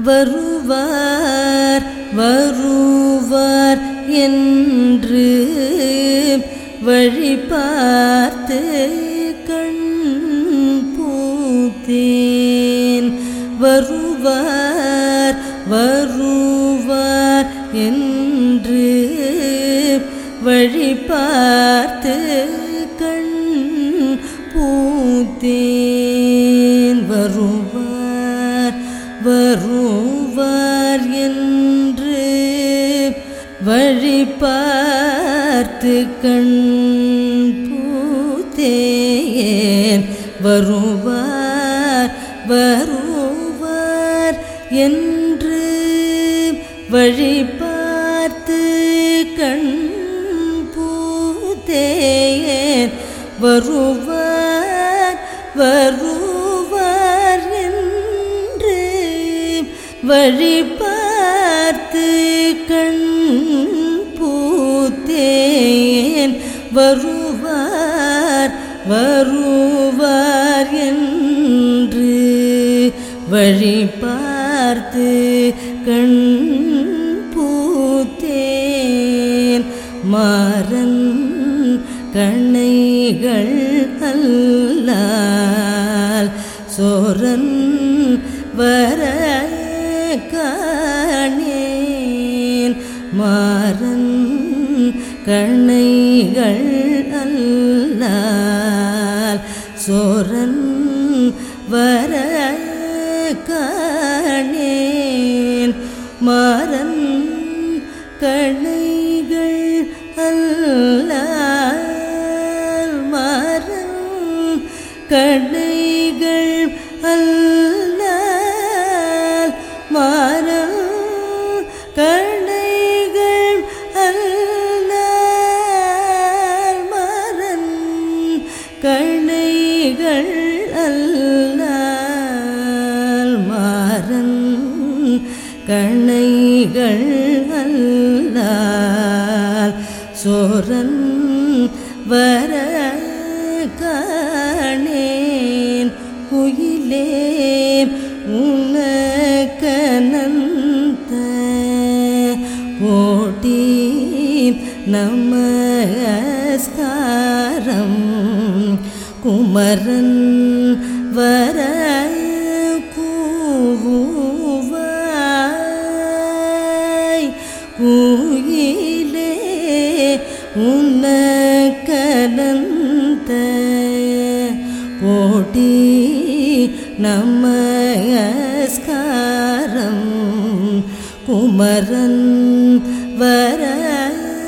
வருவார் வருவார் என்று வழி பார்த்து கண் பூத்தேன் வருவார் வருவார் என்று வழி பார்த்து கண் பூத்தேன் வருவார் வருவார் என்று வழி பார்த்து கண் பூத்தேன் வருவார் வருவார் என்று வழி பார்த்து கண் பூத்தேன் வருவார் வருவார் என்று வழி பார்த்து கண் பூத்தேன் வருவார் வருவார் என்று வழி பார்த்து கண் பூத்தேன் மாறன் கண்ணைகள் அல்லால் சோரன் வர காணேன் மாறன் கண்ணைகள் அல்லால் சோரன் வர காணேன் மாறன் கண்ணைகள் அல்லால் மாறன் கண்ணைகள் அல்லால் மாறன் கண்ணைகள் அல்லால் மாறன் கண்ணைகள் அல்லால் மாறன் கண்ணைகள் அல்லால் சோரன் வர காணேன் குயிலே உனக்கனந்த ஓட்டி நமஸ்காரம் குமரன் வர கூவாய் குயிலே உனக்கனந்த கோட்டி நமஸ்காரம் குமரன் வர